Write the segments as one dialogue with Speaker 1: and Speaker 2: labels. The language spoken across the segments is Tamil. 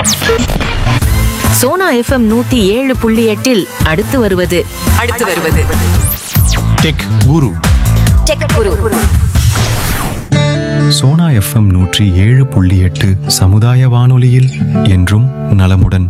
Speaker 1: சோனா எஃப்எம் நூத்தி ஏழு புள்ளி எட்டில் அடுத்து வருவது
Speaker 2: அடுத்து வருவது
Speaker 3: tech guru
Speaker 2: tech guru
Speaker 3: Sona FM நூற்றி ஏழு புள்ளி எட்டு சமுதாய வானொலியில் என்றும் நலமுடன்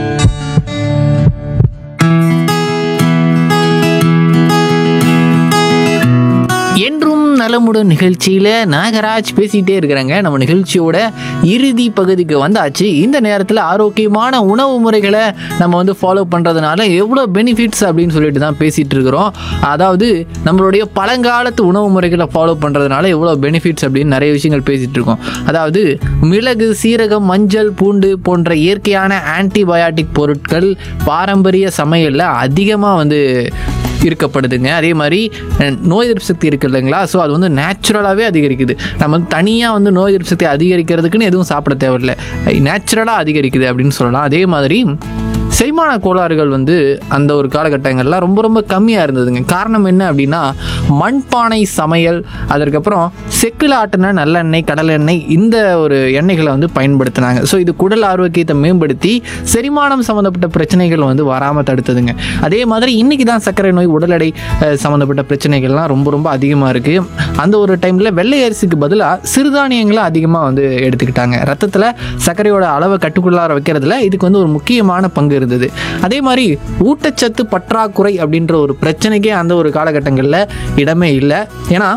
Speaker 4: என்றும் நலமுடன் நிகழ்ச்சியில் நாகராஜ் பேசிகிட்டே இருக்கிறாங்க நம்ம நிகழ்ச்சியோட இறுதி பகுதிக்கு வந்தாச்சு இந்த நேரத்தில் ஆரோக்கியமான உணவு முறைகளை நம்ம வந்து ஃபாலோ பண்ணுறதுனால எவ்வளோ பெனிஃபிட்ஸ் அப்படின்னு சொல்லிட்டு தான் பேசிகிட்டு இருக்கிறோம் அதாவது நம்மளுடைய பழங்காலத்து உணவு முறைகளை ஃபாலோ பண்ணுறதுனால எவ்வளோ பெனிஃபிட்ஸ் அப்படின்னு நிறைய விஷயங்கள் பேசிகிட்டு இருக்கோம் அதாவது மிளகு சீரகம் மஞ்சள் பூண்டு போன்ற இயற்கையான ஆன்டிபயாட்டிக் பொருட்கள் பாரம்பரிய சமையலில் அதிகமாக வந்து இருக்கப்படுதுங்க அதே மாதிரி அஹ், நோய் எதிர்ப்பு சக்தி இருக்கு இல்லைங்களா ஸோ அது வந்து நேச்சுரலாகவே அதிகரிக்குது நம்ம வந்து தனியாக வந்து நோய் எதிர்ப்பு சக்தி அதிகரிக்கிறதுக்குன்னு எதுவும் சாப்பிட தேவையில்லை நேச்சுரலாக அதிகரிக்குது அப்படின்னு சொல்லலாம் அதே மாதிரி செரிமான கோளாறுகள் வந்து அந்த ஒரு காலகட்டங்கள்லாம் ரொம்ப ரொம்ப கம்மியாக இருந்ததுங்க காரணம் என்ன அப்படின்னா மண்பானை சமையல் அதற்கப்புறம் செக்கில் ஆட்டின நல்லெண்ணெய் கடலெண்ணெய் இந்த ஒரு எண்ணெய்களை வந்து பயன்படுத்தினாங்க ஸோ இது குடல் ஆரோக்கியத்தை மேம்படுத்தி செரிமானம் சம்மந்தப்பட்ட பிரச்சனைகள் வந்து வராமல் தடுத்ததுங்க அதே மாதிரி இன்னைக்கு தான் சர்க்கரை நோய் உடல் எடை அஹ், சம்மந்தப்பட்ட பிரச்சனைகள்லாம் ரொம்ப ரொம்ப அதிகமாக இருக்குது அந்த ஒரு டைமில் வெள்ளை அரிசிக்கு பதிலாக சிறுதானியங்களை அதிகமாக வந்து எடுத்துக்கிட்டாங்க ரத்தத்தில் சர்க்கரையோட அளவை கட்டுக்குள்ளார வைக்கிறதுல இதுக்கு வந்து ஒரு முக்கியமான பங்கு இருந்தது அதே மாதிரி ஊட்டச்சத்து பற்றாக்குறை அப்படின்ற ஒரு பிரச்சனைக்கே அந்த ஒரு காலகட்டங்களில் இடமே இல்லை ஏன்னா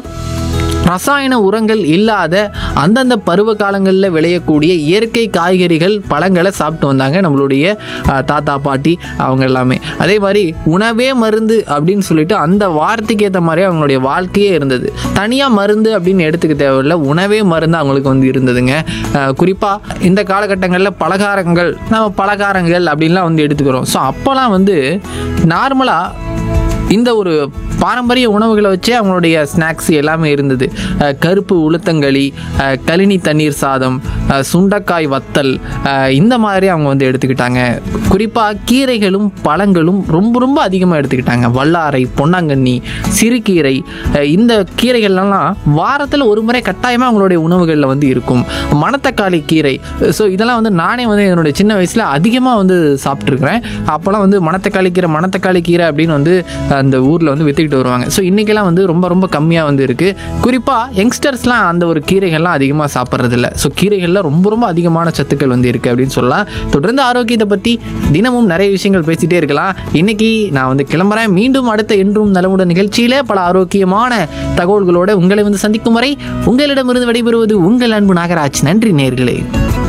Speaker 4: ரசாயன உரங்கள் இல்லாத அந்தந்த பருவ காலங்களில் விளையக்கூடிய இயற்கை காய்கறிகள் பழங்களை சாப்பிட்டு வந்தாங்க நம்மளுடைய அஹ், தாத்தா பாட்டி அவங்க எல்லாமே அதே மாதிரி உணவே மருந்து அப்படின்னு சொல்லிட்டு அந்த வார்த்தைக்கு ஏற்ற மாதிரி அவங்களுடைய வாழ்க்கையே இருந்தது தனியாக மருந்து அப்படின்னு எடுத்துக்க தேவையில்லை உணவே மருந்து அவங்களுக்கு வந்து இருந்ததுங்க குறிப்பாக இந்த காலகட்டங்களில் பலகாரங்கள் நம்ம பலகாரங்கள் அப்படின்லாம் வந்து எடுத்துக்கிறோம் ஸோ அப்போல்லாம் வந்து நார்மலாக இந்த ஒரு பாரம்பரிய உணவுகளை வச்சே அவங்களுடைய ஸ்நாக்ஸ் எல்லாமே இருந்தது அஹ் கருப்பு உளுத்தங்களி அஹ் கழினி தண்ணீர் சாதம் அஹ் சுண்டைக்காய் வத்தல் அஹ் இந்த மாதிரி அவங்க வந்து எடுத்துக்கிட்டாங்க குறிப்பாக கீரைகளும் பழங்களும் ரொம்ப ரொம்ப அதிகமாக எடுத்துக்கிட்டாங்க வல்லாரை பொன்னாங்கண்ணி சிறுகீரை அஹ் இந்த கீரைகள்லாம் வாரத்தில் ஒரு முறை கட்டாயமாக அவங்களுடைய உணவுகளில் வந்து இருக்கும் மணத்தக்காளி கீரை ஸோ இதெல்லாம் வந்து நானே வந்து என்னுடைய சின்ன வயசில் அதிகமாக வந்து சாப்பிட்ருக்கிறேன் அப்போல்லாம் வந்து மணத்தக்காளி கீரை மணத்தக்காளி கீரை அப்படின்னு வந்து அந்த ஊரில் வந்து வித்துக்கிட்டு வருவாங்க ஸோ இன்றைக்கெல்லாம் வந்து ரொம்ப ரொம்ப கம்மியாக வந்து இருக்குது குறிப்பாக யங்ஸ்டர்ஸ்லாம் அந்த ஒரு கீரைகள்லாம் அதிகமாக சாப்பிட்றதில்ல ஸோ கீரைகளில் ரொம்ப ரொம்ப அதிகமான சத்துக்கள் வந்து இருக்குது அப்படின்னு சொல்லலாம் தொடர்ந்து ஆரோக்கியத்தை பற்றி தினமும் நிறைய விஷயங்கள் பேசிகிட்டே இருக்கலாம் இன்னைக்கு நான் வந்து கிளம்புறேன் மீண்டும் அடுத்த என்றும் நலமுடன் நிகழ்ச்சியில் பல ஆரோக்கியமான தகவல்களோட உங்களை வந்து சந்திக்கும் வரை உங்களிடமிருந்து விடைபெறுவது உங்கள் அன்பு நாகராஜ் நன்றி நேர்களே